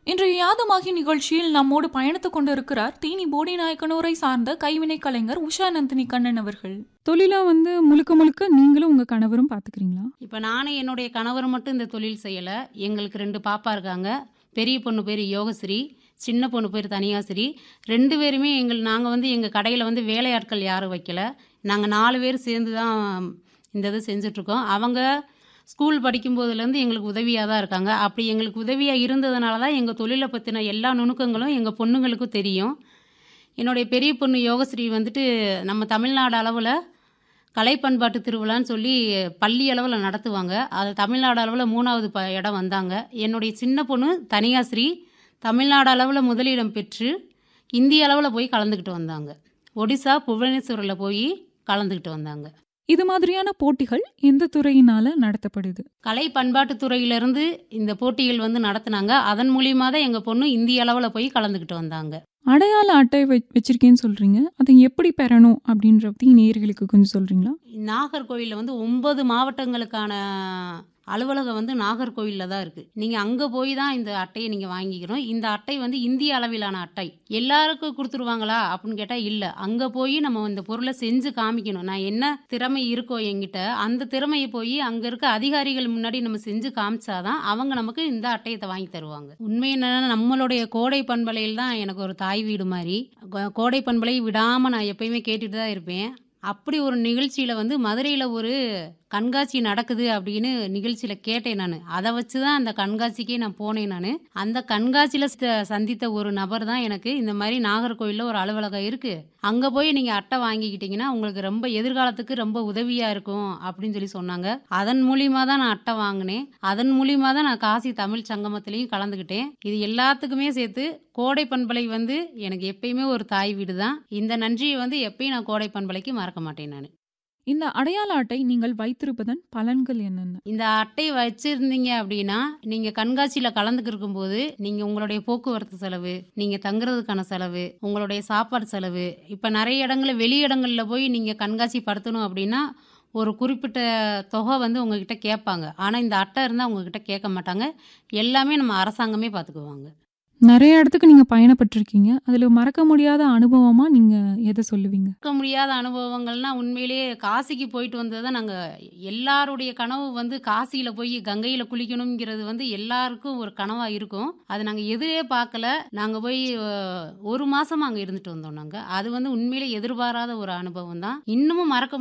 இன்றைய யாதமாகி நிகழ்ச்சியில் நம்மோடு பயணித்துக் கொண்டிருக்கிறார் தேனி போடி நாயக்கனூரை சார்ந்த கைவினை கலைஞர் உஷா நந்தினி கண்ணன் அவர்கள் தொழிலா வந்து முழுக்க முழுக்க நீங்களும் உங்க கணவரும் பாத்துக்கிறீங்களா இப்போ நானும் என்னுடைய கணவர் மட்டும் இந்த தொழில் செய்யலை எங்களுக்கு ரெண்டு பாப்பா இருக்காங்க பெரிய பொண்ணு பேர் யோகஸ்ரீ சின்ன பொண்ணு பேர் தனியாசிரி ரெண்டு பேருமே எங்கள் நாங்கள் வந்து எங்கள் கடையில் வந்து வேலையாட்கள் யாரும் வைக்கல நாங்கள் நாலு பேர் சேர்ந்து தான் இந்த இது செஞ்சிட்ருக்கோம் அவங்க ஸ்கூல் படிக்கும்போதுலேருந்து எங்களுக்கு உதவியாக தான் இருக்காங்க அப்படி எங்களுக்கு உதவியாக இருந்ததுனால தான் எங்கள் தொழிலை பற்றின எல்லா நுணுக்கங்களும் எங்கள் பொண்ணுங்களுக்கும் தெரியும் என்னுடைய பெரிய பொண்ணு யோகஸ்ரீ வந்துட்டு நம்ம தமிழ்நாடு அளவில் கலை பண்பாட்டு திருவிழான்னு சொல்லி பள்ளி அளவில் நடத்துவாங்க அது தமிழ்நாடு அளவில் மூணாவது ப இடம் வந்தாங்க என்னுடைய சின்ன பொண்ணு தனியாஸ்ரீ தமிழ்நாடு அளவில் முதலிடம் பெற்று இந்திய அளவில் போய் கலந்துக்கிட்டு வந்தாங்க ஒடிசா புவனேஸ்வரில் போய் கலந்துக்கிட்டு வந்தாங்க இது மாதிரியான போட்டிகள் எந்த துறையினால நடத்தப்படுது கலை பண்பாட்டுத் துறையிலிருந்து இந்த போட்டிகள் வந்து நடத்துனாங்க அதன் மூலியமாக தான் எங்கள் பொண்ணு இந்திய அளவில் போய் கலந்துக்கிட்டு வந்தாங்க அடையாள அட்டை வெ- வச்சிருக்கேன்னு சொல்றீங்க அதை எப்படி பெறணும் அப்படின்ற பத்தி நேயர்களுக்கு கொஞ்சம் சொல்றீங்களா நாகர்கோவிலில் வந்து ஒன்பது மாவட்டங்களுக்கான அலுவலகம் வந்து நாகர்கோவிலில் தான் இருக்குது நீங்கள் அங்கே போய் தான் இந்த அட்டையை நீங்கள் வாங்கிக்கணும் இந்த அட்டை வந்து இந்திய அளவிலான அட்டை எல்லாருக்கும் கொடுத்துருவாங்களா அப்படின்னு கேட்டால் இல்லை அங்கே போய் நம்ம இந்த பொருளை செஞ்சு காமிக்கணும் நான் என்ன திறமை இருக்கோ என்கிட்ட அந்த திறமையை போய் அங்கே இருக்க அதிகாரிகள் முன்னாடி நம்ம செஞ்சு காமிச்சாதான் அவங்க நமக்கு இந்த அட்டையத்தை வாங்கி தருவாங்க உண்மை என்னன்னா நம்மளுடைய கோடை பண்பலையில் தான் எனக்கு ஒரு தாய் வீடு மாதிரி கோ- கோடை பண்பலை விடாமல் நான் எப்பயுமே கேட்டுட்டு தான் இருப்பேன் அப்படி ஒரு நிகழ்ச்சியில் வந்து மதுரையில் ஒரு கண்காட்சி நடக்குது அப்படின்னு நிகழ்ச்சியில் கேட்டேன் நான் அதை வச்சு தான் அந்த கண்காட்சிக்கே நான் போனேன் நான் அந்த கண்காட்சியில் சந்தித்த ஒரு நபர் தான் எனக்கு இந்த மாதிரி நாகர்கோவிலில் ஒரு அலுவலகம் இருக்குது அங்கே போய் நீங்கள் அட்டை வாங்கிக்கிட்டீங்கன்னா உங்களுக்கு ரொம்ப எதிர்காலத்துக்கு ரொம்ப உதவியாக இருக்கும் அப்படின்னு சொல்லி சொன்னாங்க அதன் மூலியமாக தான் நான் அட்டை வாங்கினேன் அதன் மூலியமாக தான் நான் காசி தமிழ் சங்கமத்திலையும் கலந்துக்கிட்டேன் இது எல்லாத்துக்குமே சேர்த்து கோடை பண்பலை வந்து எனக்கு எப்பயுமே ஒரு தாய் வீடு தான் இந்த நன்றியை வந்து எப்பயும் நான் கோடை பண்பலைக்கு மறக்க மாட்டேன் நான் இந்த அடையாள அட்டை நீங்கள் வைத்திருப்பதன் பலன்கள் என்னென்ன இந்த அட்டை வச்சிருந்தீங்க அப்படின்னா நீங்க கண்காட்சியில கலந்துக்கிருக்கும் போது நீங்க உங்களுடைய போக்குவரத்து செலவு நீங்க தங்குறதுக்கான செலவு உங்களுடைய சாப்பாடு செலவு இப்ப நிறைய இடங்கள்ல வெளி இடங்கள்ல போய் நீங்க கண்காட்சி படுத்தணும் அப்படின்னா ஒரு குறிப்பிட்ட தொகை வந்து உங்ககிட்ட கேட்பாங்க ஆனா இந்த அட்டை இருந்தால் உங்ககிட்ட கேட்க மாட்டாங்க எல்லாமே நம்ம அரசாங்கமே பார்த்துக்குவாங்க நிறைய இடத்துக்கு நீங்க பயணப்பட்டிருக்கீங்க அதுல மறக்க முடியாத அனுபவமா நீங்க எதை சொல்லுவீங்க மறக்க முடியாத அனுபவங்கள்னா உண்மையிலேயே காசிக்கு போயிட்டு வந்தது தான் நாங்கள் எல்லாருடைய கனவு வந்து காசியில் போய் கங்கையில் குளிக்கணுங்கிறது வந்து எல்லாருக்கும் ஒரு கனவாக இருக்கும் அது நாங்கள் எதிரே பார்க்கல நாங்கள் போய் அஹ், ஒரு மாதம் அங்கே இருந்துட்டு வந்தோம் நாங்கள் அது வந்து உண்மையிலே எதிர்பாராத ஒரு அனுபவம் தான் இன்னமும் மறக்க